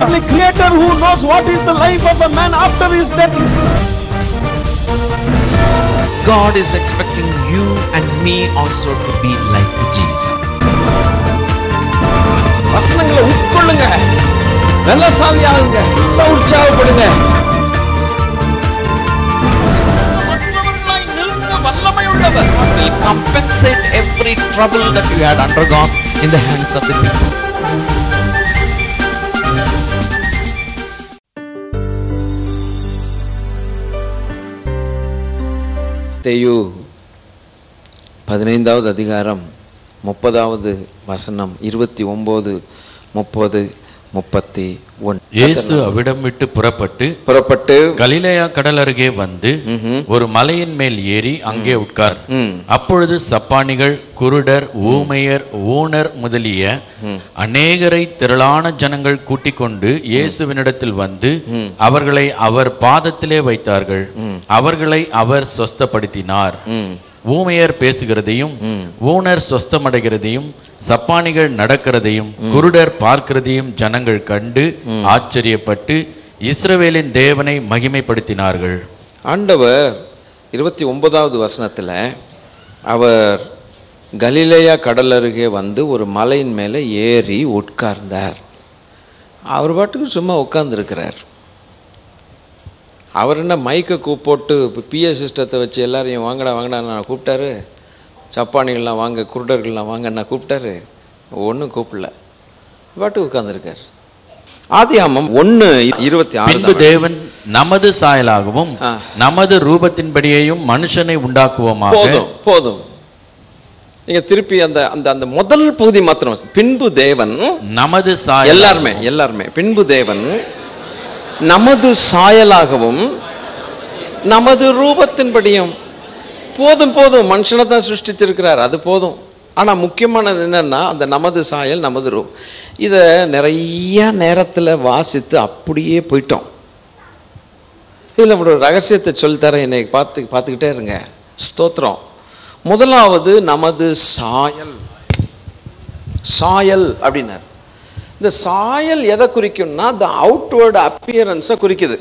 only creator who knows what is the life of a man after his death. God is expecting you and me also to be like Jesus. வசனங்களை உட்கொள்ளுங்க வெள்ளசாலி ஆகுங்க எல்லாம் உற்சாகப்படுங்க மற்றவர்களாய் நிறுத்த வல்லமை உள்ளவர் will compensate every trouble that you had undergone in the hands of the people. தெயு பதினைந்தாவது அதிகாரம் முப்பதாவது வசனம் இருபத்தி ஒம்பது முப்பது முப்பத்தி ஒன் இயேசு அவ்விடம் விட்டு புறப்பட்டு புறப்பட்டு கலிலேயா கடல் அருகே வந்து ஒரு மலையின் மேல் ஏறி அங்கே உட்கார் அப்பொழுது சப்பானிகள் குருடர் ஊமையர் ஊனர் முதலிய அநேகரை திரளான ஜனங்கள் கூட்டிக் கொண்டு இயேசுவினிடத்தில் வந்து அவர்களை அவர் பாதத்திலே வைத்தார்கள் அவர்களை அவர் சொஸ்தப்படுத்தினார் ஊமையர் பேசுகிறதையும் ஊனர் சொஸ்தமடைகிறதையும் சப்பானிகள் நடக்கிறதையும் குருடர் பார்க்கிறதையும் ஜனங்கள் கண்டு ஆச்சரியப்பட்டு இஸ்ரவேலின் தேவனை மகிமைப்படுத்தினார்கள் ஆண்டவர் இருபத்தி ஒன்பதாவது வசனத்தில் அவர் கலிலேயா கடல் அருகே வந்து ஒரு மலையின் மேலே ஏறி உட்கார்ந்தார் அவர் பாட்டுக்கு சும்மா உட்கார்ந்துருக்கிறார் அவர் என்ன மைக்கை கூப்பிட்டு இப்போ பிஏ சிஸ்டத்தை வச்சு எல்லாரையும் வாங்கடா வாங்கடா நான் கூப்பிட்டாரு சப்பானிகள்லாம் வாங்க குருடர்கள்லாம் வாங்க நான் கூப்பிட்டாரு ஒன்றும் கூப்பிடல பாட்டுக்கு உட்கார்ந்துருக்கார் ஆதியாமம் ஒன்று இருபத்தி பின்பு ஆறு தேவன் நமது சாயலாகவும் ஆ. நமது ரூபத்தின்படியேயும் மனுஷனை உண்டாக்குவோமாக போதும் போதும் நீங்க திருப்பி அந்த அந்த அந்த முதல் பகுதி மாத்திரம் பின்பு தேவன் நமது சாயல் எல்லாருமே எல்லாருமே பின்பு தேவன் நமது சாயலாகவும் நமது ரூபத்தின்படியும் போதும் போதும் மனுஷனை தான் சிருஷ்டிச்சிருக்கிறார் அது போதும் ஆனா முக்கியமானது என்னன்னா அந்த நமது சாயல் நமது ரூபம் இதை நிறைய நேரத்துல வாசித்து அப்படியே போயிட்டோம் இதில் ஒரு ரகசியத்தை சொல்லித்தரேன் என்னை பார்த்து பார்த்துக்கிட்டே இருங்க ஸ்தோத்திரம் முதலாவது நமது சாயல் சாயல் அப்படின்னார் இந்த சாயல் எதை குறிக்கும்னா த அவுட்வேர்டு அப்பியரன்ஸை குறிக்குது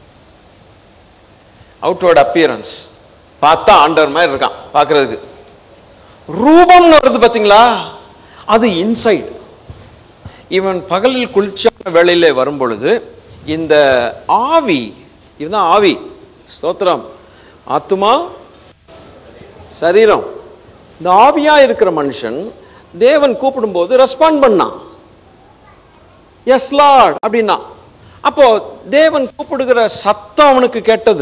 அவுட்வேர்டு அப்பியரன்ஸ் பார்த்தா ஆண்டவர் மாதிரி இருக்கான் பார்க்கறதுக்கு ரூபம்னு வருது பார்த்தீங்களா அது இன்சைட் இவன் பகலில் குளிர்ச்சியான வேளையிலே வரும் பொழுது இந்த ஆவி இதுதான் ஆவி ஸ்தோத்திரம் ஆத்துமா சரீரம் இந்த ஆவியா இருக்கிற மனுஷன் தேவன் கூப்பிடும்போது ரெஸ்பாண்ட் பண்ணான் எஸ் லார்ட் அப்படின்னா அப்போ தேவன் கூப்பிடுகிற சத்தம் அவனுக்கு கேட்டது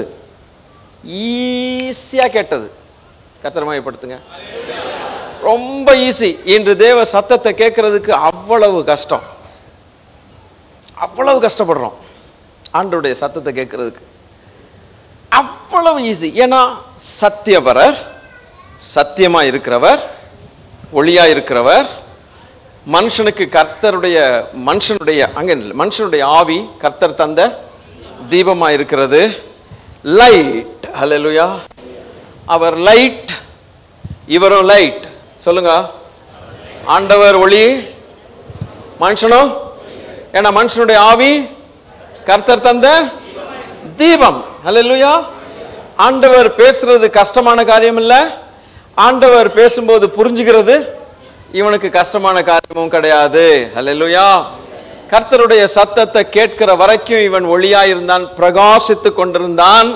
ஈஸியா கேட்டது கத்திரமாயப்படுத்துங்க ரொம்ப ஈஸி இன்று தேவ சத்தத்தை கேட்கறதுக்கு அவ்வளவு கஷ்டம் அவ்வளவு கஷ்டப்படுறோம் ஆண்டருடைய சத்தத்தை கேட்கறதுக்கு அவ்வளவு ஈஸி ஏன்னா சத்தியபரர் சத்தியமா இருக்கிறவர் ஒளியா இருக்கிறவர் மனுஷனுக்கு கர்த்தருடைய மனுஷனுடைய அங்க இல்ல, மனுஷனுடைய ஆவி கர்த்தர் தந்த தீபமா இருக்கிறது லைட் ஹalleluya அவர் லைட் இவரும் லைட் சொல்லுங்க ஆண்டவர் ஒளி மனுஷனும் ஏன்னா மனுஷனுடைய ஆவி கர்த்தர் தந்த தீபம் ஹalleluya ஆண்டவர் பேசுறது கஷ்டமான காரியம் இல்ல ஆண்டவர் பேசும்போது புரிஞ்சுக்கிறது இவனுக்கு கஷ்டமான காரியமும் கிடையாது ஹalleluya கர்த்தருடைய சத்தத்தை கேட்கிற வரைக்கும் இவன் ஒளியா இருந்தான் பிரகாசித்துக் கொண்டிருந்தான்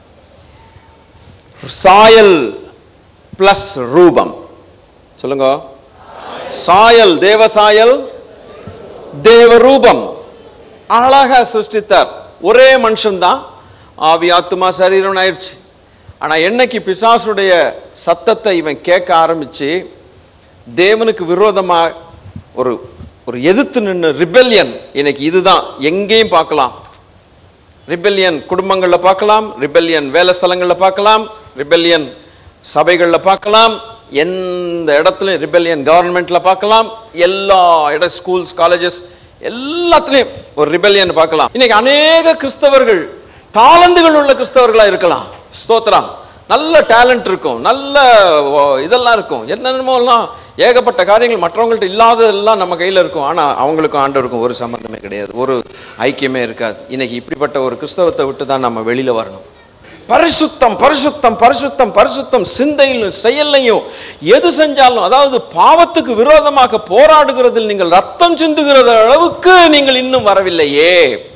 சாயல் பிளஸ் ரூபம் சொல்லுங்க சாயல் தேவ சாயல் தேவ ரூபம் அழகா சிருஷ்டித்தார் ஒரே மனுஷன்தான் ஆவி ஆத்துமா சரீரம் ஆயிடுச்சு ஆனா என்னைக்கு பிசாசுடைய சத்தத்தை இவன் கேட்க ஆரம்பிச்சு தேவனுக்கு விரோதமா ஒரு ஒரு எதிர்த்து நின்று ரிபெல்லியன் இன்னைக்கு இதுதான் எங்கேயும் பார்க்கலாம் ரிபெல்லியன் குடும்பங்கள்ல பார்க்கலாம் ரிபெல்லியன் வேலை ஸ்தலங்கள்ல பார்க்கலாம் ரிபெல்லியன் சபைகள்ல பார்க்கலாம் எந்த இடத்துலையும் ரிபெல்லியன் கவர்மெண்ட்ல பார்க்கலாம் எல்லா இட ஸ்கூல்ஸ் காலேஜஸ் எல்லாத்துலயும் ஒரு ரிபெல்லியன் பார்க்கலாம் இன்னைக்கு அநேக கிறிஸ்தவர்கள் தாளந்துகள் உள்ள கிறிஸ்தவர்களா இருக்கலாம் ஸ்தோத்திரம் நல்ல டேலண்ட் இருக்கும் நல்ல ஓ, இதெல்லாம் இருக்கும் என்னென்னமோ எல்லாம் ஏகப்பட்ட காரியங்கள் மற்றவங்கள்ட்ட இல்லாததெல்லாம் நம்ம கையில் இருக்கும் ஆனால் அவங்களுக்கும் ஆண்டவருக்கும் ஒரு சம்மந்தமே கிடையாது ஒரு ஐக்கியமே இருக்காது இன்னைக்கு இப்படிப்பட்ட ஒரு கிறிஸ்தவத்தை விட்டு தான் நம்ம வெளியில் வரணும் பரிசுத்தம் பரிசுத்தம் பரிசுத்தம் பரிசுத்தம் சிந்தையிலும் செயல்லையும் எது செஞ்சாலும் அதாவது பாவத்துக்கு விரோதமாக போராடுகிறதில் நீங்கள் ரத்தம் சிந்துகிற அளவுக்கு நீங்கள் இன்னும் வரவில்லையே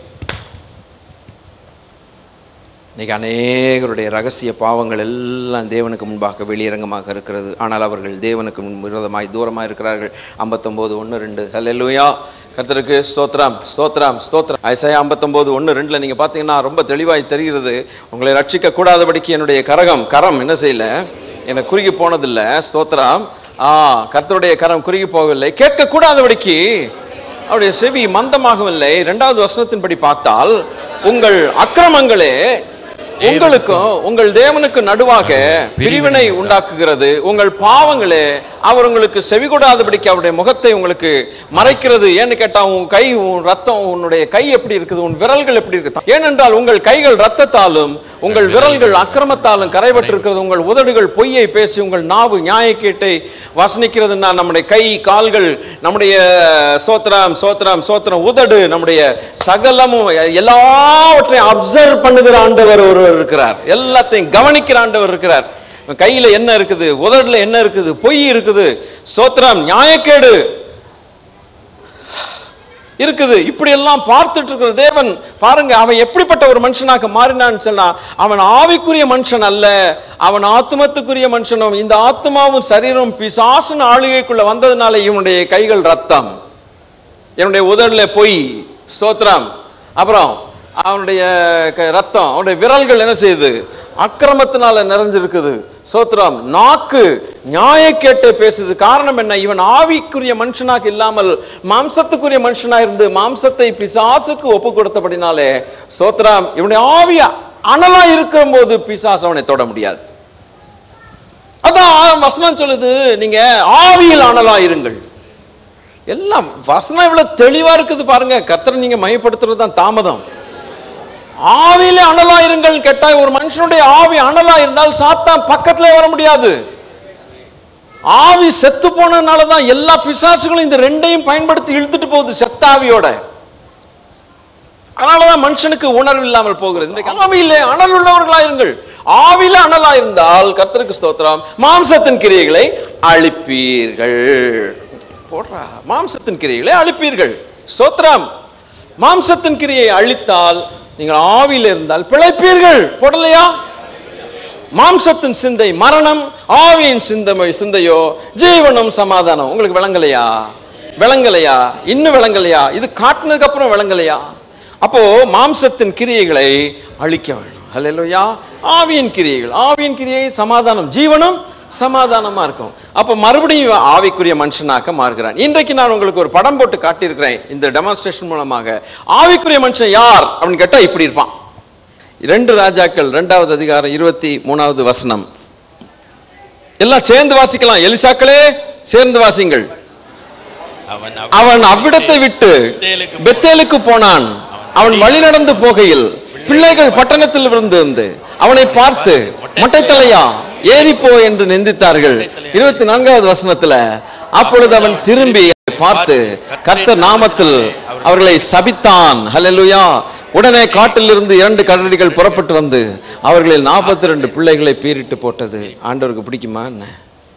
இன்னைக்கு அநேகருடைய ரகசிய பாவங்கள் எல்லாம் தேவனுக்கு முன்பாக வெளியரங்கமாக இருக்கிறது ஆனால் அவர்கள் தேவனுக்கு முன் விரோதமாய் தூரமாக இருக்கிறார்கள் ஐம்பத்தொம்போது ஒன்று ரெண்டு ஹல்லேலூயா கர்த்தருக்கு ஸ்தோத்ரம் ஸ்தோத்ரம் ஸ்தோத்ரம் ஐசாயா ஐம்பத்தொம்போது ஒன்று ரெண்டில் நீங்கள் பார்த்தீங்கன்னா ரொம்ப தெளிவாய் தெரிகிறது உங்களை ரட்சிக்க கூடாதபடிக்கு என்னுடைய கரகம் கரம் என்ன செய்யல என்னை குறுகி போனதில்லை ஸ்தோத்ரம் ஆ கர்த்தருடைய கரம் குறுகி போகவில்லை கேட்க கூடாதபடிக்கு அவருடைய செவி மந்தமாகவில்லை இரண்டாவது வசனத்தின்படி பார்த்தால் உங்கள் அக்கிரமங்களே உங்களுக்கும் உங்கள் தேவனுக்கு நடுவாக பிரிவினை உண்டாக்குகிறது உங்கள் பாவங்களே அவர் உங்களுக்கு செவி கொடாதபடிக்கு அவருடைய முகத்தை உங்களுக்கு மறைக்கிறது ஏன்னு கேட்டா உன் கை உன் ரத்தம் உன்னுடைய கை எப்படி இருக்குது உன் விரல்கள் எப்படி இருக்குது ஏனென்றால் உங்கள் கைகள் ரத்தத்தாலும் உங்கள் விரல்கள் அக்கிரமத்தாலும் கரைபட்டிருக்கிறது உங்கள் உதடுகள் பொய்யை பேசி உங்கள் நாவு நியாயக்கேட்டை வசனிக்கிறதுனா நம்முடைய கை கால்கள் நம்முடைய சோத்திரம் சோத்திரம் சோத்திரம் உதடு நம்முடைய சகலமும் எல்லாவற்றையும் அப்சர்வ் பண்ணுகிற ஆண்டவர் ஒருவர் இருக்கிறார் எல்லாத்தையும் கவனிக்கிற ஆண்டவர் இருக்கிறார் கையில என்ன இருக்குது உதடுல என்ன இருக்குது பொய் இருக்குது சோத்திரம் நியாயக்கேடு இருக்குது இப்படி எல்லாம் பார்த்துட்டு இருக்கிற தேவன் பாருங்க அவன் எப்படிப்பட்ட ஒரு மனுஷனாக மாறினான்னு சொன்னா அவன் ஆவிக்குரிய மனுஷன் அல்ல அவன் ஆத்மத்துக்குரிய மனுஷனும் இந்த ஆத்மாவும் சரீரம் பிசாசுன்னு ஆளுகைக்குள்ள வந்ததுனால இவனுடைய கைகள் ரத்தம் என்னுடைய உதடுல பொய் ஸ்தோத்திரம் அப்புறம் அவனுடைய க- ரத்தம் அவனுடைய விரல்கள் என்ன செய்யுது அக்கிரமத்தினால நிறைஞ்சிருக்குது சோத்திரம் நாக்கு நியாயக்கேட்டை பேசுது காரணம் என்ன இவன் ஆவிக்குரிய மனுஷனாக இல்லாமல் மாம்சத்துக்குரிய மனுஷனா இருந்து மாம்சத்தை பிசாசுக்கு ஒப்பு கொடுத்தபடினாலே சோத்திரம் இவனுடைய ஆவி அனலா இருக்கிற போது பிசாசு அவனை தொட முடியாது அதான் வசனம் சொல்லுது நீங்க ஆவியில் அனலா இருங்கள் எல்லாம் வசனம் இவ்வளவு தெளிவா இருக்குது பாருங்க கர்த்தரை நீங்க மையப்படுத்துறது தான் தாமதம் ஆவியில அனலா இருங்கள் கேட்டா ஒரு மனுஷனுடைய ஆவி அனலா இருந்தால் சாத்தான் பக்கத்துல வர முடியாது ஆவி செத்து போனதுனால தான் எல்லா பிசாசுகளும் இந்த ரெண்டையும் பயன்படுத்தி இழுத்துட்டு போகுது செத்தாவியோட அதனாலதான் மனுஷனுக்கு உணர்வு இல்லாமல் போகிறது இன்றைக்கு ஆவியிலே அனல் உள்ளவர்களா இருங்கள் ஆவியில அனலா இருந்தால் கர்த்தருக்கு ஸ்தோத்திரம் மாம்சத்தின் கிரியைகளை அழிப்பீர்கள் போடுறா மாம்சத்தின் கிரியைகளை அழிப்பீர்கள் ஸ்தோத்திரம் மாம்சத்தின் கிரியை அழித்தால் நீங்கள் ஆவியில இருந்தால் பிழைப்பீர்கள் போடலையா மாம்சத்தின் சிந்தை மரணம் ஆவியின் சிந்தமை சிந்தையோ ஜீவனம் சமாதானம் உங்களுக்கு விளங்கலையா விளங்கலையா இன்னும் விளங்கலையா இது காட்டினதுக்கு அப்புறம் விளங்கலையா அப்போ மாம்சத்தின் கிரியைகளை அழிக்க வேணும் அல்லையா ஆவியின் கிரியைகள் ஆவியின் கிரியை சமாதானம் ஜீவனம் சமாதானமா இருக்கும் அப்போ மறுபடியும் இவன் ஆவிக்குரிய மனுஷனாக மாறுகிறான் இன்றைக்கு நான் உங்களுக்கு ஒரு படம் போட்டு காட்டியிருக்கிறேன் இந்த டெமான்ஸ்ட்ரேஷன் மூலமாக ஆவிக்குரிய மனுஷன் யார் அப்படின்னு கேட்டா இப்படி இருப்பான் ரெண்டு ராஜாக்கள் ரெண்டாவது அதிகாரம் இருபத்தி மூணாவது வசனம் எல்லாம் சேர்ந்து வாசிக்கலாம் எலிசாக்களே சேர்ந்து வாசிங்கள் அவன் அவன் அவ்விடத்தை விட்டு பெத்தேலுக்கு போனான் அவன் வழி நடந்து போகையில் பிள்ளைகள் பட்டணத்தில் இருந்து வந்து அவனை பார்த்து மொட்டைத்தலையா ஏறிப்போ என்று நிந்தித்தார்கள் இருபத்தி நான்காவது வசனத்துல அப்பொழுது அவன் திரும்பி பார்த்து கர்த்தர் நாமத்தில் அவர்களை சபித்தான் ஹalleluya உடனே காட்டிலிருந்து இரண்டு கடலடிகள் புறப்பட்டு வந்து அவர்களில் நாற்பத்தி ரெண்டு பிள்ளைகளை பீறிட்டு போட்டது ஆண்டவருக்கு பிடிக்குமா என்ன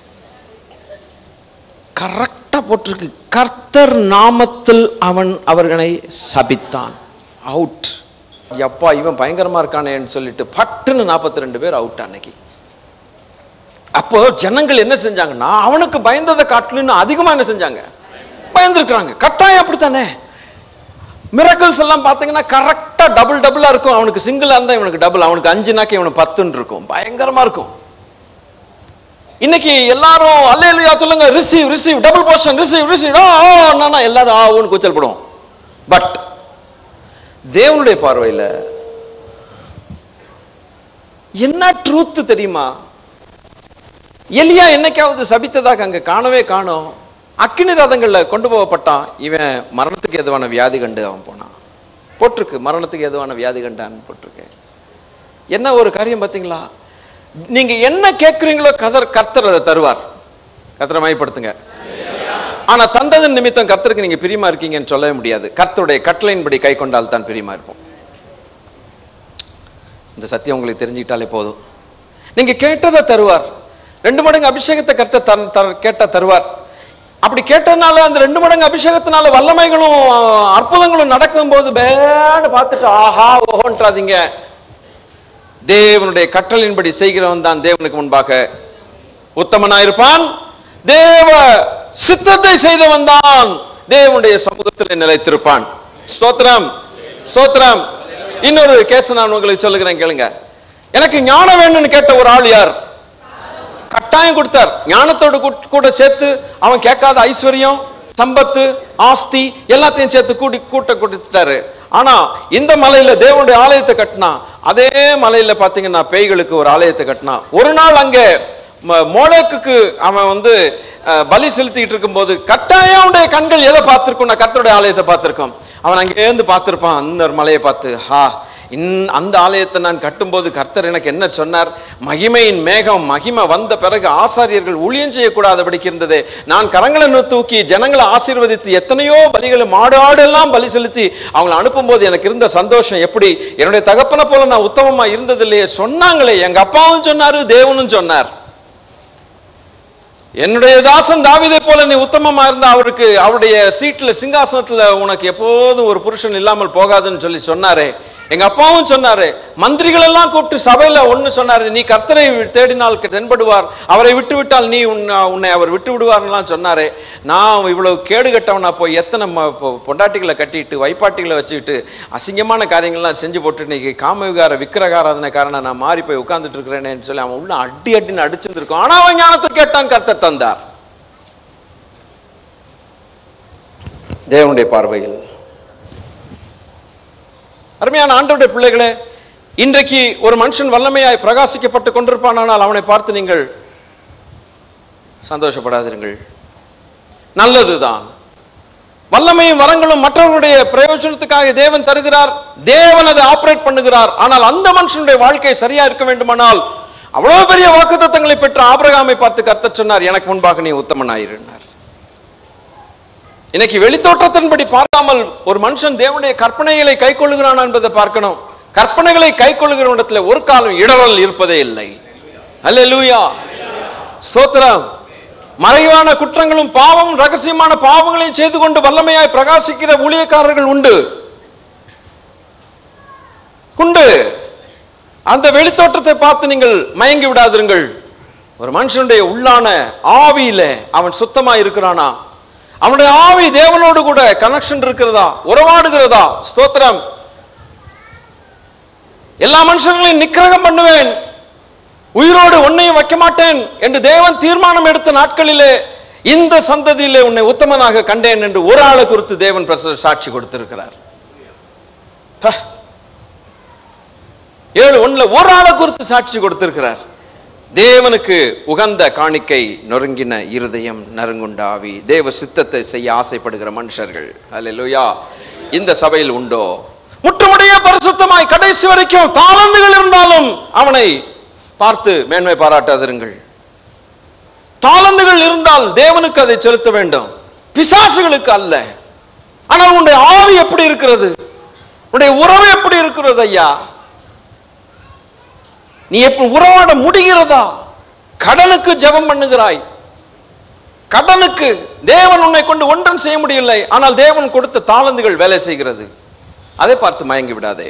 கரெக்டா போட்டிருக்கு கர்த்தர் நாமத்தில் அவன் அவர்களை சபித்தான் அவுட் எப்பா இவன் பயங்கரமா இருக்கானேன்னு சொல்லிட்டு பட்டுன்னு நாற்பத்தி ரெண்டு பேர் அவுட் அன்னைக்கு அப்போ ஜனங்கள் என்ன செஞ்சாங்கன்னா அவனுக்கு பயந்ததை காட்டிலும் அதிகமா என்ன செஞ்சாங்க பயந்துருக்கிறாங்க கட்டாயம் அப்படித்தானே மிரக்கல்ஸ் எல்லாம் பார்த்தீங்கன்னா கரெக்டா டபுள் டபுளா இருக்கும் அவனுக்கு சிங்கிளா இருந்தா இவனுக்கு டபுள் அவனுக்கு அஞ்சு நாக்கு இவனுக்கு பத்துன்னு இருக்கும் பயங்கரமா இருக்கும் இன்னைக்கு எல்லாரும் அல்லேலுயா சொல்லுங்க receive receive double portion receive receive ஆ நானா எல்லாரும் ஆவுன்னு கூச்சல் படுவோம் பட் தேவனுடைய பார்வையில என்ன ட்ரூத் தெரியுமா எலியா என்னைக்காவது சபித்ததாக அங்க காணவே காணோம் அக்கினி ரதங்கள்ல கொண்டு போகப்பட்டான் இவன் மரணத்துக்கு எதுவான வியாதி கண்டு அவன் போனான் போட்டிருக்கு மரணத்துக்கு எதுவான வியாதி கண்டான்னு போட்டிருக்கு என்ன ஒரு காரியம் பார்த்தீங்களா நீங்க என்ன கேட்குறீங்களோ கதர் கர்த்தர் அதை தருவார் கர்த்தரை மையப்படுத்துங்க ஆனா தந்ததன் நிமித்தம் கர்த்தருக்கு நீங்க பிரியமா இருக்கீங்கன்னு சொல்லவே முடியாது கர்த்தருடைய கட்டளையின்படி கை கொண்டால் தான் பிரியமா இருப்போம் இந்த சத்தியம் உங்களுக்கு தெரிஞ்சுக்கிட்டாலே போதும் நீங்க கேட்டதை தருவார் ரெண்டு மடங்கு அபிஷேகத்தை கர்த்தர் தர- தர- கேட்டா தருவார் அப்படி கேட்டதுனால அந்த ரெண்டு மடங்கு அபிஷேகத்தினால வல்லமைகளும் அஹ், அற்புதங்களும் நடக்கும்போது பேன்னு பார்த்துட்டு ஆஹா ஓஹோன்றாதீங்க தேவனுடைய கட்டளையின்படி செய்கிறவன் தான் தேவனுக்கு முன்பாக உத்தமனாயிருப்பான் தேவ சித்தத்தை செய்தவன் தான் தேவனுடைய சமூகத்தில் நிலைத்திருப்பான் ஸ்தோத்திரம் ஸ்தோத்திரம் இன்னொரு கேஸ் நான் உங்களுக்கு சொல்லுகிறேன் கேளுங்க எனக்கு ஞானம் வேணும்னு கேட்ட ஒரு ஆள் யார் கட்டாயம் கொடுத்தார் ஞானத்தோடு கூட்- கூட சேர்த்து அவன் கேட்காத ஐஸ்வர்யம் சம்பத்து ஆஸ்தி எல்லாத்தையும் சேர்த்து கூட்டி கூட்ட கொடுத்துட்டாரு ஆனா இந்த மலையில தேவனுடைய ஆலயத்தை கட்டினா அதே மலையில பாத்தீங்கன்னா பேய்களுக்கு ஒரு ஆலயத்தை கட்டினா ஒரு நாள் அங்க ம- மோளேக்குக்கு அவன் வந்து அஹ், பலி செலுத்திட்டு இருக்கும்போது கட்டாயம் அவனுடைய கண்கள் எதை பார்த்திருக்கும் நான் கர்த்தருடைய ஆலயத்தை பார்த்திருக்கோம் அவன் அங்கேருந்து பார்த்திருப்பான் அந்த ஒரு மலையை பார்த்து ஹா இன் அந்த ஆலயத்தை நான் கட்டும்போது கர்த்தர் எனக்கு என்ன சொன்னார் மகிமையின் மேகம் மகிமை வந்த பிறகு ஆசாரியர்கள் ஊழியம் செய்யக்கூடாதபடிக்கு இருந்தது நான் கரங்களை நு- தூக்கி ஜனங்களை ஆசீர்வதித்து எத்தனையோ பலிகளை மாடு ஆடு எல்லாம் பலி செலுத்தி அவங்களை அனுப்பும்போது எனக்கு இருந்த சந்தோஷம் எப்படி என்னுடைய தகப்பனை போல நான் உத்தமமா இருந்ததில்லையே சொன்னாங்களே எங்க அப்பாவும் சொன்னாரு தேவனும் சொன்னார் என்னுடைய தாசன் தாவீதை போல நீ உத்தமமா இருந்தா அவருக்கு அவருடைய சீட்ல சிங்காசனத்துல உனக்கு எப்போதும் ஒரு புருஷன் இல்லாமல் போகாதுன்னு சொல்லி சொன்னாரே எங்க அப்பாவும் சொன்னாரு மந்திரிகள் எல்லாம் கூப்பிட்டு சபையில ஒண்ணு சொன்னாரு நீ கர்த்தரை தேடினால் தென்படுவார் அவரை விட்டு விட்டால் நீ உன்னை உன்னை அவர் விட்டு விடுவார்லாம் சொன்னாரே நான் இவ்வளவு கேடு கட்டவனா போய் எத்தனை ம- பொ- பொண்டாட்டிகளை கட்டிட்டு வைப்பாட்டிகளை வச்சுக்கிட்டு அசிங்கமான காரியங்கள்லாம் செஞ்சு போட்டு இன்னைக்கு காமவிகார விக்கிரகாராதனைக்காரனை நான் மாறி போய் உட்கார்ந்துட்டு இருக்கிறேனேன்னு சொல்லி அவன் உள்ள அடி அடின்னு அடிச்சிருந்திருக்கும் ஆனா அவன் ஞானத்தை கேட்டான் கர்த்தர் தந்தார் தேவனுடைய பார்வையில் அருமையான ஆண்டவருடைய பிள்ளைகளே இன்றைக்கு ஒரு மனுஷன் வல்லமையாய் பிரகாசிக்கப்பட்டு கொண்டிருப்பானால் அவனை பார்த்து நீங்கள் சந்தோஷப்படாதிருங்கள் நல்லதுதான் வல்லமையும் வரங்களும் மற்றவர்களுடைய பிரயோஜனத்துக்காக தேவன் தருகிறார் தேவன் அதை ஆபரேட் பண்ணுகிறார் ஆனால் அந்த மனுஷனுடைய வாழ்க்கை சரியா இருக்க வேண்டுமானால் அவ்வளவு பெரிய வாக்குத்தத்தங்களை பெற்ற ஆபிரகாமை பார்த்து கர்த்தர் சொன்னார் எனக்கு முன்பாக நீ உத்தமனாயிருந்தார் இன்னைக்கு வெளித்தோற்றத்தின்படி பார்க்காமல் ஒரு மனுஷன் தேவனுடைய கற்பனைகளை கை கொள்ளுகிறான் என்பதை பார்க்கணும் கற்பனைகளை கை கொள்ளுகிற இடத்துல ஒரு காலம் இடரல் இருப்பதே இல்லை அல்லேலூயா ஸ்தோத்திரம் மறைவான குற்றங்களும் பாவம் ரகசியமான பாவங்களையும் செய்து கொண்டு வல்லமையாய் பிரகாசிக்கிற ஊழியக்காரர்கள் உண்டு உண்டு அந்த வெளித்தோற்றத்தை பார்த்து நீங்கள் மயங்கி விடாதிருங்கள் ஒரு மனுஷனுடைய உள்ளான ஆவியில அவன் சுத்தமா இருக்கிறானா அவனுடைய ஆவி தேவனோடு கூட கனெக்ஷன் இருக்கிறதா உறவாடுகிறதா ஸ்தோத்திரம் எல்லா மனுஷர்களையும் நிக்கிரகம் பண்ணுவேன் உயிரோடு உன்னையும் வைக்க மாட்டேன் என்று தேவன் தீர்மானம் எடுத்த நாட்களிலே இந்த சந்ததியிலே உன்னை உத்தமனாக கண்டேன் என்று ஒரு ஆளை குறித்து தேவன் பிரச- சாட்சி கொடுத்திருக்கிறார் ப. ஏழு ஒண்ணுல ஒரு ஆளை குறித்து சாட்சி கொடுத்திருக்கிறார் தேவனுக்கு உகந்த காணிக்கை நொறுங்கின இருதயம் நறுங்குண்ட ஆவி தேவ சித்தத்தை செய்ய ஆசைப்படுகிற மனுஷர்கள் அல்லேலூயா இந்த சபையில் உண்டோ முற்றுமுடைய பரிசுத்தமாய் கடைசி வரைக்கும் தாளந்துகள் இருந்தாலும் அவனை பார்த்து மேன்மை பாராட்டாதிருங்கள் தாளந்துகள் இருந்தால் தேவனுக்கு அதை செலுத்த வேண்டும் பிசாசுகளுக்கு அல்ல ஆனால் உன்னுடைய ஆவி எப்படி இருக்கிறது உன்னுடைய உறவு எப்படி இருக்கிறது ஐயா நீ எப்ப உறவாட முடிகிறதா கடனுக்கு ஜெபம் பண்ணுகிறாய் கடனுக்கு தேவன் உன்னை கொண்டு ஒன்றும் செய்ய முடியவில்லை ஆனால் தேவன் கொடுத்த தாளந்துகள் வேலை செய்கிறது அதை பார்த்து மயங்கி விடாதே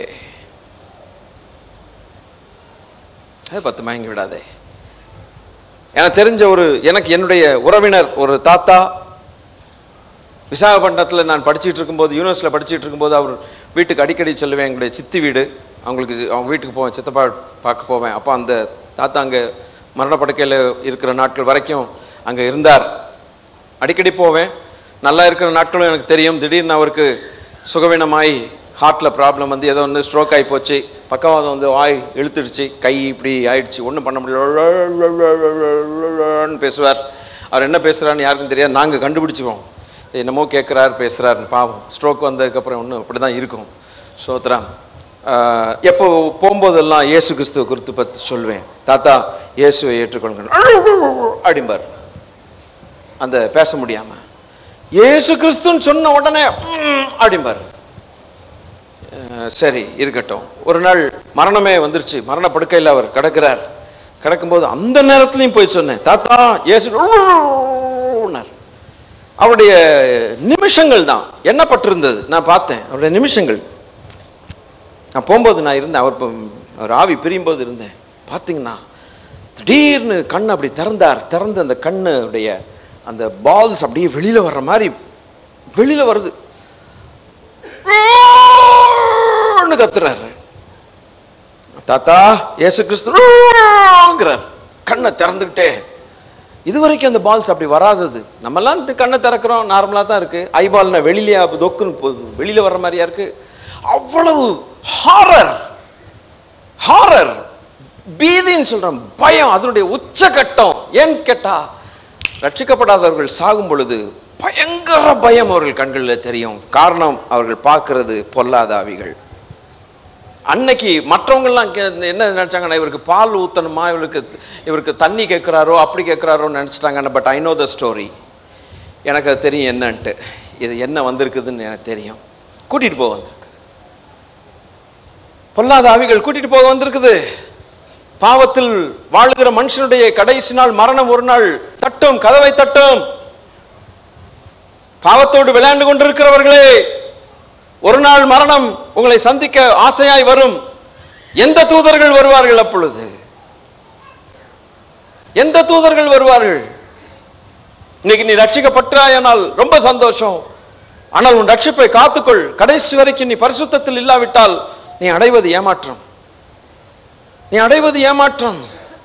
அதை பார்த்து மயங்கி விடாதே எனக்கு தெரிஞ்ச ஒரு எனக்கு என்னுடைய உறவினர் ஒரு தாத்தா விசாகப்பட்டினத்தில் நான் படிச்சுட்டு இருக்கும்போது யூனிவர்சிட்டியில் படிச்சுட்டு இருக்கும்போது அவர் வீட்டுக்கு அடிக்கடி செல்லுவேன் எங்களுடைய சித்தி வீடு அவங்களுக்கு சி- அவங்க வீட்டுக்கு போவேன் சித்தப்பா பார்க்க போவேன் அப்போ அந்த தாத்தா அங்கே மரணப்படுக்கையில் இருக்கிற நாட்கள் வரைக்கும் அங்கே இருந்தார் அடிக்கடி போவேன் நல்லா இருக்கிற நாட்களும் எனக்கு தெரியும் திடீர்னு அவருக்கு சுகவீனமாய் ஹார்ட்டில் ப்ராப்ளம் வந்து ஏதோ ஒன்று ஸ்ட்ரோக் ஆகி போச்சு பக்கவாதம் வந்து வாய் இழுத்துடுச்சு கை இப்படி ஆயிடுச்சு ஒன்றும் பண்ண முடியலன்னு பேசுவார் அவர் என்ன பேசுகிறான்னு யாருக்கும் தெரியாது நாங்கள் கண்டுபிடிச்சிப்போம் என்னமோ கேட்குறாரு பேசுகிறாரு பாவம் ஸ்ட்ரோக் வந்ததுக்கப்புறம் ஒன்றும் அப்படி தான் இருக்கும் சோத்ரா ஆஹ், எப்போ போகும்போதெல்லாம் இயேசு கிறிஸ்துவ குறித்து பற்றி சொல்வேன் தாத்தா இயேசுவை ஏற்றுக்கொள்ளுங்க அப்படிம்பார் அந்த பேச முடியாம இயேசு கிறிஸ்துன்னு சொன்ன உடனே "ம்" அப்படிம்பார் அஹ், சரி இருக்கட்டும் ஒரு நாள் மரணமே வந்துருச்சு மரண படுக்கையில் அவர் கிடக்கிறார் கிடக்கும்போது அந்த நேரத்துலையும் போய் சொன்னேன் தாத்தா இயேசு "ஊன்னார்." அவருடைய நிமிஷங்கள் தான் எண்ணப்பட்டிருந்தது நான் பார்த்தேன் அவருடைய நிமிஷங்கள் நான் போகும்போது நான் இருந்தேன் அவர் இப்போ அவர் ஆவி பிரியும்போது இருந்தேன் பார்த்தீங்கன்னா திடீர்னு கண் அப்படி திறந்தார் திறந்து அந்த கண்ணுடைய அந்த பால்ஸ் அப்படியே வெளியில வர்ற மாதிரி வெளியில வருது ன்னு கத்துறாரு தாத்தா இயேசு கிறிஸ்துங்கிறார் கண்ணை திறந்துக்கிட்டே இதுவரைக்கும் அந்த பால்ஸ் அப்படி வராதது நம்மலாம் இந்த கண்ணை திறக்கிறோம் நார்மலாக தான் இருக்கு ஐபால்னா வெளியிலே தொக்குன்னு போகுது வெளியில வர்ற மாதிரியா இருக்கு அவ்வளவு ஹாரர் ஹாரர் பீதின்னு சொல்றேன் பயம் அதனுடைய உச்சகட்டம் ஏன்னு கேட்டா ரட்சிக்கப்படாதவர்கள் சாகும் பொழுது பயங்கர பயம் அவர்கள் கண்களில் தெரியும் காரணம் அவர்கள் பார்க்கிறது பொல்லாத ஆவிகள் அன்னைக்கு மற்றவங்கெல்லாம் கே- என்ன நினைச்சாங்கன்னா இவருக்கு பால் ஊத்தணுமா இவருக்கு இவருக்கு தண்ணி கேட்குறாரோ அப்படி கேட்குறாரோன்னு நினச்சிட்டாங்க but I know the story எனக்கு அது தெரியும் என்னன்ட்டு இது என்ன வந்திருக்குதுன்னு எனக்கு தெரியும் கூட்டிட்டு போக வந்திருக்கு பொல்லாத ஆவிகள் கூட்டிட்டு போக வந்திருக்குது பாவத்தில் வாழுகிற மனுஷனுடைய கடைசி நாள் மரணம் ஒரு நாள் தட்டும் கதவை தட்டும் பாவத்தோடு விளையாண்டு கொண்டிருக்கிறவர்களே ஒரு நாள் மரணம் உங்களை சந்திக்க ஆசையாய் வரும் எந்த தூதர்கள் வருவார்கள் அப்பொழுது எந்த தூதர்கள் வருவார்கள் இன்னைக்கு நீ ரட்சிக்கப்பட்டாயானால் ரொம்ப சந்தோஷம் ஆனால் உன் ரட்சிப்பை காத்துக்கொள் கடைசி வரைக்கும் நீ பரிசுத்தத்தில் இல்லாவிட்டால் நீ அடைவது ஏமாற்றம் நீ அடைவது ஏமாற்றம்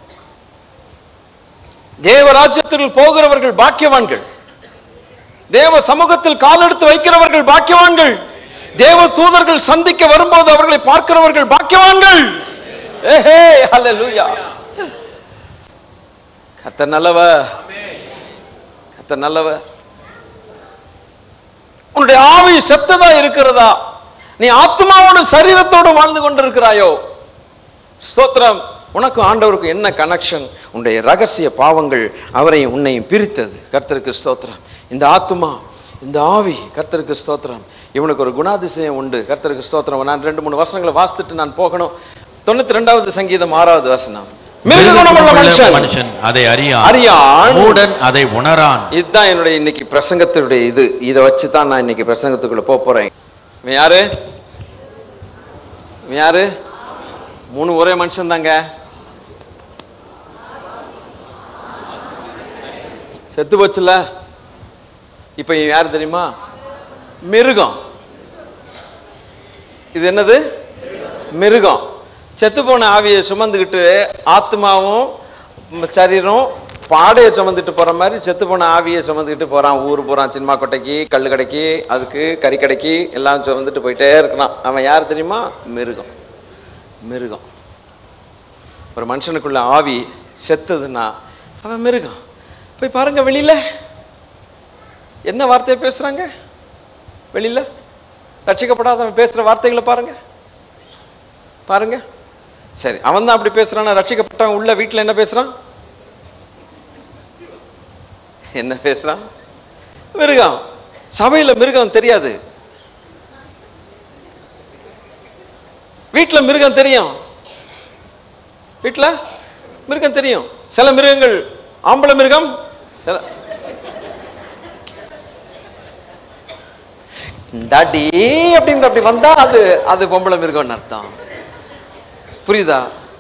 தேவராஜ்யத்தில் போகிறவர்கள் பாக்கியவான்கள் தேவ சமூகத்தில் காலெடுத்து வைக்கிறவர்கள் பாக்கியவான்கள் தேவ தூதர்கள் சந்திக்க வரும்போது அவர்களை பார்க்கிறவர்கள் பாக்கியவான்கள் ஏஹே ஹalleluya கர்த்தர் நல்லவர் கர்த்தர் நல்லவர் உன்னுடைய ஆவி செத்ததா இருக்கிறதா நீ ஆத்மாவோடு சரீரத்தோடு வாழ்ந்து கொண்டிருக்கிறாயோ ஸ்தோத்திரம் உனக்கு ஆண்டவருக்கு என்ன கனெக்ஷன் உன்னுடைய ரகசிய பாவங்கள் அவரையும் உன்னையும் பிரித்தது கர்த்தருக்கு ஸ்தோத்திரம் இந்த ஆத்துமா இந்த ஆவி கர்த்தருக்கு ஸ்தோத்திரம் இவனுக்கு ஒரு குணாதிசயம் உண்டு கர்த்தருக்கு ஸ்தோத்திரம் நான் ரெண்டு மூணு வருஷங்களை வாசித்துட்டு நான் போகணும் தொண்ணூத்தி ரெண்டாவது சங்கீதம் ஆறாவது வசனம் மிருக குணமுள்ள மனுஷன் மனுஷன் அதை அறியான் அறியான். மூடன் அதை உணரான் இதுதான் என்னுடைய இன்னைக்கு பிரசங்கத்தினுடைய இது இதை வச்சு தான் நான் இன்னைக்கு பிரசங்கத்துக்குள்ள போக போறேன் இவன் யாரு இவன் யாரு மூணு ஒரே மனுஷன் தாங்க செத்து போச்சுல இப்ப இவன் யார் தெரியுமா மிருகம் இது என்னது மிருகம் செத்து போன ஆவியை சுமந்துக்கிட்டு ஆத்மாவும் ம், சரீரம் பாடையை சுமந்துட்டு போற மாதிரி செத்து போன ஆவியை சுமந்துக்கிட்டு போறான் ஊர் போறான் சினிமா கொட்டைக்கு கல் கடைக்கு அதுக்கு கறி கடைக்கு எல்லாம் சுமந்துட்டு போயிட்டே இருக்கிறான் அவன் யார் தெரியுமா மிருகம் மிருகம் ஒரு மனுஷனுக்குள்ள ஆவி செத்ததுன்னா அவன் மிருகம் போய் பாருங்க வெளியில என்ன வார்த்தையை பேசுறாங்க வெளியில ரட்சிக்கப்படாதவன் பேசுற வார்த்தைகளை பாருங்க பாருங்க சரி அவன் தான் அப்படி பேசுறான் ரட்சிக்கப்பட்டவன் உள்ள வீட்டுல என்ன பேசுறான் என்ன பேசுறான் மிருகம் சபையில மிருகம் தெரியாது வீட்டுல மிருகம் தெரியும் வீட்டுல மிருகம் தெரியும் சில மிருகங்கள் ஆம்பளை மிருகம் சில டாடி அப்படின்ற அப்படி வந்தா அது அது பொம்பளை மிருகம்னு அர்த்தம் புரியுதா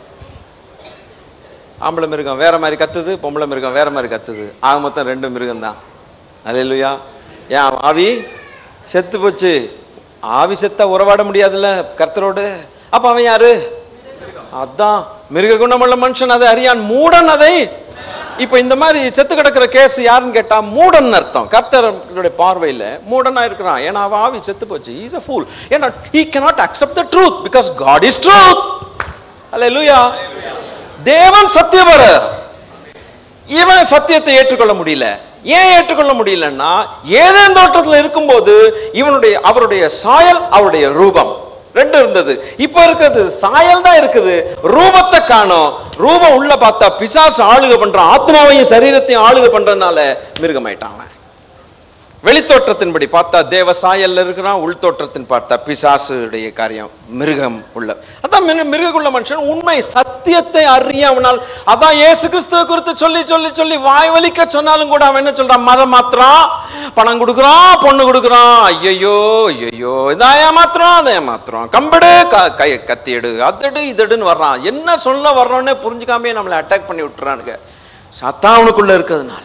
ஆம்பளை மிருகம் வேற மாதிரி கத்துது பொம்பளை மிருகம் வேற மாதிரி கத்துது ஆக மொத்தம் ரெண்டு மிருகம் தான் அல்லையா ஏன் ஆவி செத்து போச்சு ஆவி செத்தா உறவாட முடியாதுல்ல கர்த்தரோடு அப்ப அவன் யாரு அதான் மிருக குணமுள்ள மனுஷன் அதை அறியான் மூடன் அதை இப்ப இந்த மாதிரி செத்து கிடக்கிற கேஸ் யாருன்னு கேட்டா மூடன் அர்த்தம் கர்த்தருடைய பார்வையில மூடனா இருக்கிறான் ஏன்னா அவன் ஆவி செத்து போச்சு இஸ் a fool ஏன்னா he cannot accept the truth because god is truth அல்லேலூயா தேவன் சத்தியபரர் இவன் சத்தியத்தை ஏற்றுக்கொள்ள முடியல ஏன் ஏற்றுக்கொள்ள முடியலன்னா ஏதேன் தோற்றத்தில் இருக்கும்போது இவனுடைய அவருடைய சாயல் அவருடைய ரூபம் ரெண்டு இருந்தது இப்ப இருக்கிறது சாயல் தான் இருக்குது ரூபத்தை காணோம் ரூபம் உள்ள பார்த்தா பிசாசு ஆளுகை பண்றான் ஆத்மாவையும் சரீரத்தையும் ஆளுகை பண்றதுனால மிருகமாயிட்டான் அவன் வெளித்தோற்றத்தின்படி பார்த்தா தேவ சாயல்ல இருக்கிறான் உள்தோற்றத்தின் பார்த்தா பிசாசுடைய காரியம் மிருகம் உள்ள அதான் மிரு- மிருகக்குள்ள மனுஷன் உண்மை சத்தியத்தை அறியாமனால் அதான் இயேசு கிறிஸ்துவை குறித்து சொல்லி சொல்லி சொல்லி வாய் வலிக்க சொன்னாலும் கூட அவன் என்ன சொல்றான் மதம் மாத்திரம் பணம் கொடுக்குறான் பொண்ணு கொடுக்குறான் ஐயையோ ஐயோ இதான் ஏமாத்திரம் அதை ஏமாத்திரம் கம்பெடு க- கை கத்தி எடு அதடு இதடுன்னு வர்றான் என்ன சொல்ல வர்றோன்னே புரிஞ்சுக்காமே நம்மளை அட்டாக் பண்ணி விட்டுறானுங்க சத்தா அவனுக்குள்ள இருக்கிறதுனால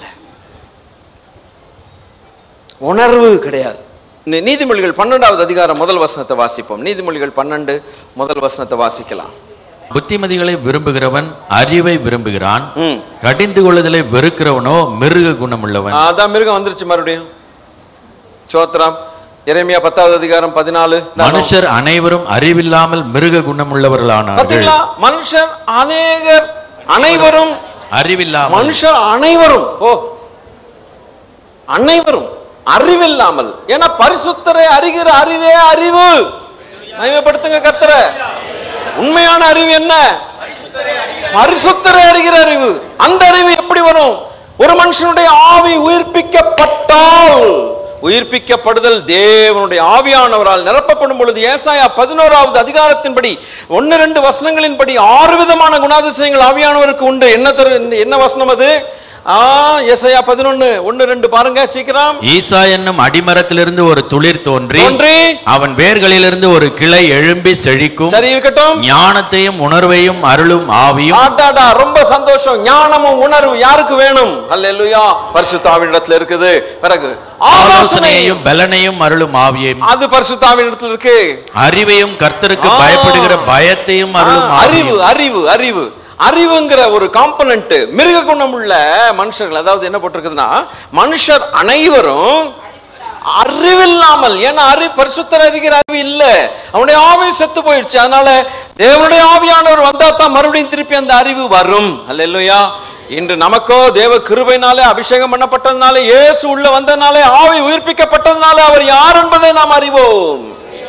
உணர்வு கிடையாது நீ- நீதிமொழிகள் பன்னெண்டாவது அதிகாரம் முதல் வசனத்தை வாசிப்போம் நீதிமொழிகள் பன்னெண்டு முதல் வசனத்தை வாசிக்கலாம் புத்திமதிகளை விரும்புகிறவன் அறிவை விரும்புகிறான் ம். கடிந்து கொள்ளுதலை வெறுக்கிறவனோ மிருக குணமுள்ளவன் அதான் மிருகம் வந்துருச்சு மறுபடியும் சோத்ரம் எரேமியா பத்தாவது அதிகாரம் பதினாலு மனுஷர் அனைவரும் அறிவில்லாமல் மிருக குணமுள்ளவர்களானார்கள் பாத்தீங்களா மனுஷர் அநேகர் அனைவரும் அறிவில்லாமல் மனுஷர் அனைவரும் ஓ அனைவரும் அறிவில்லாமல் ஏன்னா பரிசுத்தரை அறிகிற அறிவே அறிவு மகிமைப்படுத்துங்க கர்த்தரை உண்மையான அறிவு என்ன பரிசுத்தரை அறிகிற அறிவு அந்த அறிவு எப்படி வரும் ஒரு மனுஷனுடைய ஆவி உயிர்ப்பிக்கப்பட்டால் உயிர்ப்பிக்கப்படுதல் தேவனுடைய ஆவியானவரால் நிரப்பப்படும் பொழுது ஏசாயா பதினோராவது அதிகாரத்தின்படி ஒன்னு ரெண்டு வசனங்களின்படி ஆறு விதமான குணாதிசயங்கள் ஆவியானவருக்கு உண்டு என்ன தரு என்ன வசனம் அது ஆ ஏசாயா பதினொன்னு ஒன்னு ரெண்டு பாருங்க சீக்கிரம் ஈசா என்னும் அடிமரத்திலிருந்து ஒரு துளிர் தோன்றி தோன்றி அவன் வேர்களிலிருந்து ஒரு கிளை எழும்பி செழிக்கும் சரி இருக்கட்டும் ஞானத்தையும் உணர்வையும் அருளும் ஆவியும் ஆடாடா ரொம்ப சந்தோஷம் ஞானமும் உணர்வு யாருக்கு வேணும் அல்லேலூயா பரிசுத்தாவினிடத்துல இருக்குது பிறகு ஆலோசனையும் ஆலோசனையையும் பலனையும் அருளும் ஆவியும் அது பரிசுத்தாவினிடத்துல இருக்கு அறிவையும் கர்த்தருக்கு ஆ. பயப்படுகிற பயத்தையும் அருளும் ஆ, அறிவு ஆவியும் அறிவு அறிவு அறிவுங்கிற ஒரு காம்பனண்ட் மிருக குணம் உள்ள மனுஷர்கள் அதாவது என்ன போட்டிருக்குதுன்னா மனுஷர் அனைவரும் அறிவில்லாமல் ஏன்னா அறி பரிசுத்தர் அறிகிற அறிவு இல்ல அவனுடைய ஆவி செத்து போயிடுச்சு அதனால தேவனுடைய ஆவியானவர் வந்தா தான் மறுபடியும் திருப்பி அந்த அறிவு வரும் அல்லேலூயா இன்று நமக்கோ தேவ கிருபையினாலே அபிஷேகம் பண்ணப்பட்டதுனால இயேசு உள்ள வந்ததுனாலே ஆவி உயிர்ப்பிக்கப்பட்டதுனால அவர் யார் என்பதை நாம் அறிவோம்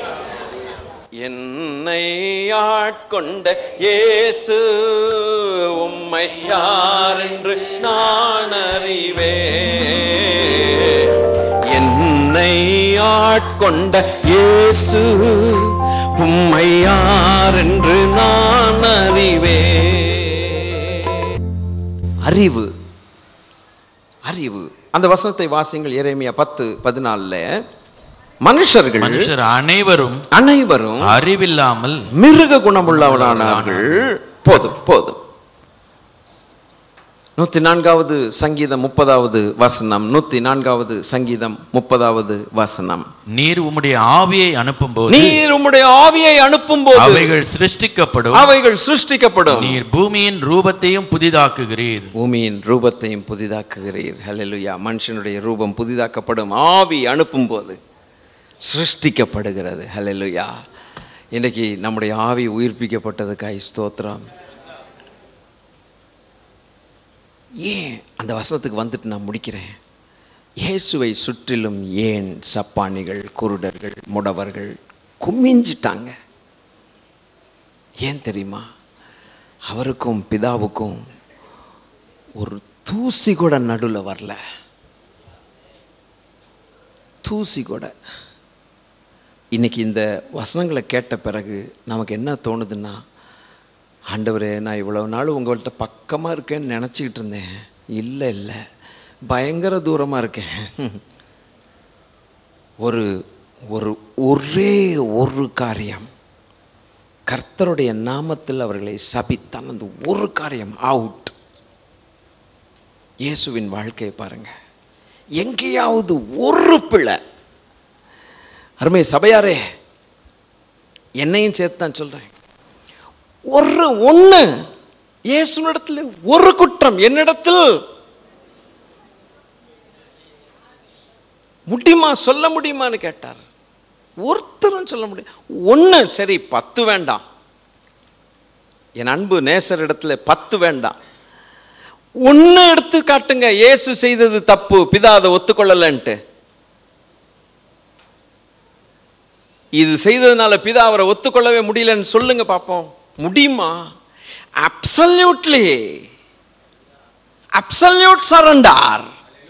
என்னை ஆட்கொண்ட இயேசு உம்மை யார் என்று நான் அறிவே என்னை ஆட்கொண்ட இயேசு உம்மை யார் என்று நான் அறிவே அறிவு அறிவு அந்த வசனத்தை வாசிங்கள் எரேமியா பத்து பதினாலுல மனுஷர்கள் மனுஷர் அனைவரும் அனைவரும் அறிவில்லாமல் மிருக குணமுள்ளவனானார்கள் போதும் போதும் நூத்தி நான்காவது சங்கீதம் முப்பதாவது வசனம் நூத்தி நான்காவது சங்கீதம் முப்பதாவது வசனம் நீர் உம்முடைய ஆவியை அனுப்பும்போது நீர் உம்முடைய ஆவியை அனுப்பும் போது அவைகள் சிருஷ்டிக்கப்படும் அவைகள் சிருஷ்டிக்கப்படும் நீர் பூமியின் ரூபத்தையும் புதிதாக்குகிறீர் பூமியின் ரூபத்தையும் புதிதாக்குகிறீர் ஹalleluya மனுஷனுடைய ரூபம் புதிதாக்கப்படும் ஆவி அனுப்பும் போது சிருஷ்டிக்கப்படுகிறது ஹalleluya இன்றைக்கு நம்முடைய ஆவி உயிர்ப்பிக்கப்பட்டதுக்காய் ஸ்தோத்திரம் ஏன் அந்த வசனத்துக்கு வந்துட்டு நான் முடிக்கிறேன் இயேசுவை சுற்றிலும் ஏன் சப்பானிகள் குருடர்கள் முடவர்கள் குமிஞ்சிட்டாங்க ஏன் தெரியுமா அவருக்கும் பிதாவுக்கும் ஒரு தூசி கூட நடுவில் வரல தூசி கூட இன்னைக்கு இந்த வசனங்களை கேட்ட பிறகு நமக்கு என்ன தோணுதுன்னா ஆண்டவரே நான் இவ்வளவு நாள் உங்கள்கிட்ட பக்கமாக இருக்கேன்னு நினச்சிக்கிட்டு இருந்தேன் இல்லை இல்லை பயங்கர தூரமாக இருக்கேன் ஒரு ஒரு ஒரே ஒரு காரியம் கர்த்தருடைய நாமத்தில் அவர்களை சபித்தான் அந்த ஒரு காரியம் அவுட் இயேசுவின் வாழ்க்கையை பாருங்க எங்கேயாவது ஒரு பிழை அருமை சபையாரே என்னையும் சேர்த்து தான் சொல்றேன் ஒரு ஒண்ணு இயேசுனிடத்தில் ஒரு குற்றம் என்னிடத்தில் முடியுமா சொல்ல முடியுமான்னு கேட்டார் ஒருத்தரும் சொல்ல முடியும் ஒன்று சரி பத்து வேண்டாம் என் அன்பு நேசர் இடத்துல பத்து வேண்டாம் ஒன்று எடுத்து காட்டுங்க இயேசு செய்தது தப்பு பிதா அதை ஒத்துக்கொள்ளலன்ட்டு இது செய்ததுனால பிதா அவரை ஒத்துக்கொள்ளவே முடியலன்னு சொல்லுங்க பார்ப்போம் முடியுமா அப்சல்யூட்லி அப்சல்யூட் சரண்டார்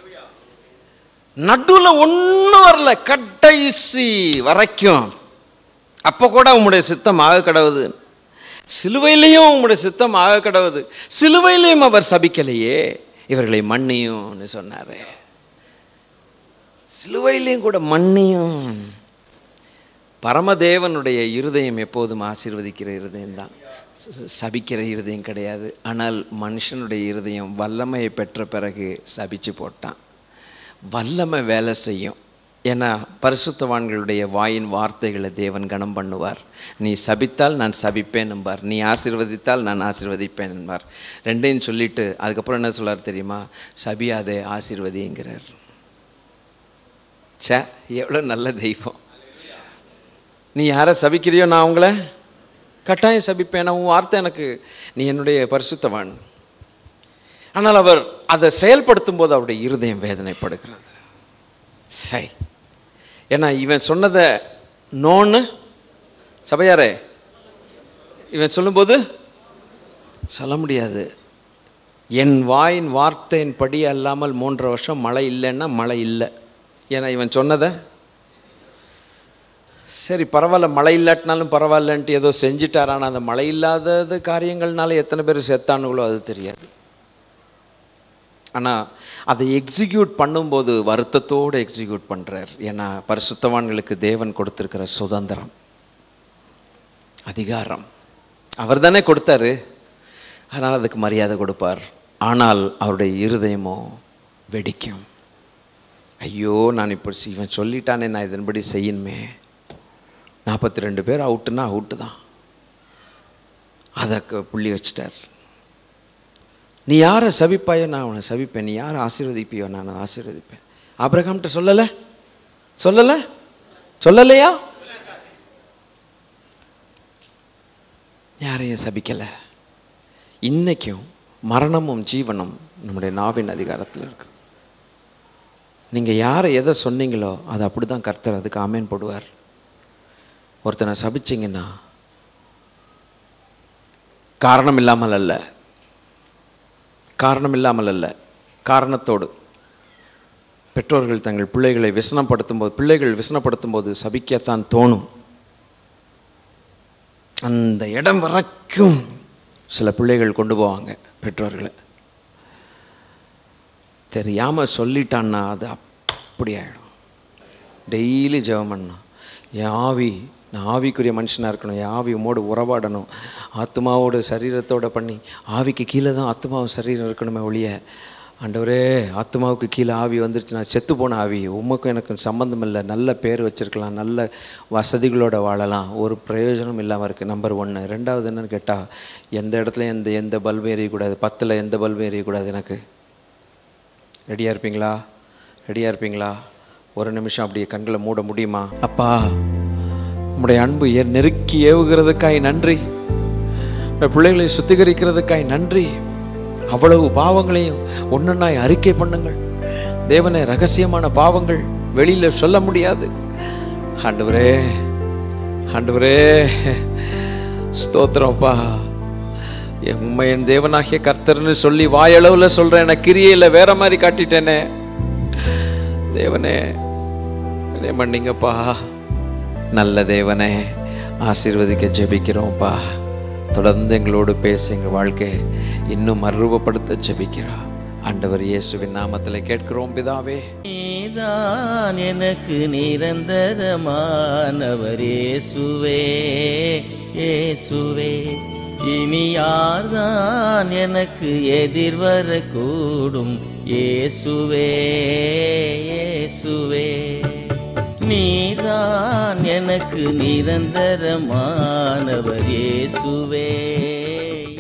நடுவுல ஒண்ணும் வரல கடைசி வரைக்கும் அப்போ கூட உம்முடைய சித்தம் ஆக கடவுது சிலுவையிலையும் உம்முடைய சித்தம் ஆக கடவுது சிலுவையிலையும் அவர் சபிக்கலையே இவர்களை மன்னியும்னு சொன்னாரு சிலுவையிலையும் கூட மன்னியும் பரமதேவனுடைய இருதயம் எப்போதும் ஆசீர்வதிக்கிற இருதயம் தான் சபிக்கிற இருதயம் கிடையாது ஆனால் மனுஷனுடைய இருதயம் வல்லமையை பெற்ற பிறகு சபிச்சு போட்டான் வல்லமை வேலை செய்யும் ஏன்னா பரிசுத்தவான்களுடைய வாயின் வார்த்தைகளை தேவன் கனம் பண்ணுவார் நீ சபித்தால் நான் சபிப்பேன் என்பார் நீ ஆசீர்வதித்தால் நான் ஆசீர்வதிப்பேன் என்பார் ரெண்டையும் சொல்லிட்டு அதுக்கப்புறம் என்ன சொல்லார் தெரியுமா சபியாதே ஆசீர்வதிங்கிறார் ச்சே எவ்வளோ நல்ல தெய்வம் நீ யாரை சபிக்கிறியோ நான் அவங்கள கட்டாயம் சபிப்பேன் உன் வார்த்தை எனக்கு நீ என்னுடைய பரிசுத்தவான் ஆனால் அவர் அதை செயல்படுத்தும் போது அவருடைய இருதயம் வேதனைப்படுகிறது சரி ஏன்னா இவன் சொன்னதை நோன்னு சபையாரே இவன் சொல்லும்போது சொல்ல முடியாது என் வாயின் வார்த்தையின் படி அல்லாமல் மூன்றரை வருஷம் மழை இல்லைன்னா மழை இல்லை ஏன்னா இவன் சொன்னதை சரி பரவாயில்ல மழை இல்லாட்டினாலும் பரவாயில்லன்ட்டு ஏதோ செஞ்சுட்டார் ஆனால் அந்த மழை இல்லாதது காரியங்கள்னால எத்தனை பேர் செத்தானுங்களோ அது தெரியாது ஆனால் அதை எக்ஸிக்யூட் பண்ணும்போது வருத்தத்தோடு எக்ஸிக்யூட் பண்ணுறார் ஏன்னா பரிசுத்தவான்களுக்கு தேவன் கொடுத்துருக்கிற சுதந்திரம் அதிகாரம் அவர் தானே கொடுத்தாரு அதனால் அதுக்கு மரியாதை கொடுப்பார் ஆனால் அவருடைய இருதயமோ வெடிக்கும் ஐயோ நான் இப்போ இவன் சொல்லிட்டானே நான் இதன்படி செய்யணுமே நாற்பத்தி ரெண்டு பேர் அவுட்டுன்னா அவுட்டு தான் அதை புள்ளி வச்சிட்டார் நீ யாரை சபிப்பாயோ நான் அவனை சபிப்பேன் நீ யாரை ஆசீர்வதிப்பியோ நான் ஆசீர்வதிப்பேன் ஆபிரகாம்கிட்ட சொல்லலை சொல்லலை சொல்லலையா யாரையும் சபிக்கலை இன்னைக்கும் மரணமும் ஜீவனும் நம்முடைய நாவின் அதிகாரத்தில் இருக்கு நீங்கள் யாரை எதை சொன்னீங்களோ அது அப்படி தான் கர்த்தர் அதுக்கு ஆமேன் போடுவார் ஒருத்தனை சபிச்சிங்கன்னா காரணம் இல்லாமல் அல்ல காரணம் இல்லாமல் அல்ல காரணத்தோடு பெற்றோர்கள் தங்கள் பிள்ளைகளை விசனப்படுத்தும் போது பிள்ளைகள் விசனப்படுத்தும் போது சபிக்கத்தான் தோணும் அந்த இடம் வரைக்கும் சில பிள்ளைகள் கொண்டு போவாங்க பெற்றோர்களை தெரியாமல் சொல்லிட்டான்னா அது அப்படி ஆகிடும் டெய்லி ஜெபம் பண்ணணும் என் ஆவி நான் ஆவிக்குரிய மனுஷனாக இருக்கணும் என் ஆவி உமோடு உறவாடணும் ஆத்மாவோட சரீரத்தோட பண்ணி ஆவிக்கு கீழே தான் ஆத்மாவும் சரீரம் இருக்கணுமே ஒழிய ஆண்டவரே ஆத்மாவுக்கு கீழே ஆவி வந்துருச்சு நான் செத்து போன ஆவி உமக்கும் எனக்கும் சம்மந்தம் இல்லை நல்ல பேர் வச்சுருக்கலாம் நல்ல வசதிகளோட வாழலாம் ஒரு பிரயோஜனம் இல்லாமல் இருக்குது நம்பர் ஒன்று ரெண்டாவது என்னன்னு கேட்டால் எந்த இடத்துல எந்த எந்த பல்பு எறியக்கூடாது பத்தில் எந்த பல்பு எறியக்கூடாது எனக்கு ரெடியாக இருப்பீங்களா ரெடியாக இருப்பீங்களா ஒரு நிமிஷம் அப்படியே கண்களை மூட முடியுமா அப்பா உம்முடைய அன்பு ஏ நெருக்கி ஏவுகிறதுக்காய் நன்றி உம்முடைய பிள்ளைகளை சுத்திகரிக்கிறதுக்காய் நன்றி அவ்வளவு பாவங்களையும் ஒன்றொன்னாய் அறிக்கை பண்ணுங்கள் தேவனை ரகசியமான பாவங்கள் வெளியில் சொல்ல முடியாது ஆண்டவரே ஆண்டவரே ஸ்தோத்திரம்ப்பா என் உண்மை என் தேவனாகிய கர்த்தர்னு சொல்லி வாயளவில் சொல்கிறேன் எனக்கு கிரியையில் வேற மாதிரி காட்டிட்டேனே தேவனே என்னை மன்னிங்கப்பா நல்ல தேவனே ஆசீர்வதிக்க ஜெபிக்கிறோம்ப்பா தொடர்ந்து எங்களோடு பேச எங்கள் வாழ்க்கை இன்னும் அருவப்படுத்த ஜெபிக்கிறோம் ஆண்டவர் இயேசுவின் நாமத்தில் கேட்கிறோம் பிதாவே நீதான் எனக்கு நிரந்தரமானவர் இயேசுவே இயேசுவே இனி யார்தான் எனக்கு எதிர்வரக்கூடும் இயேசுவே இயேசுவே நீதான் எனக்கு நிரந்தரமானவர் இயேசுவே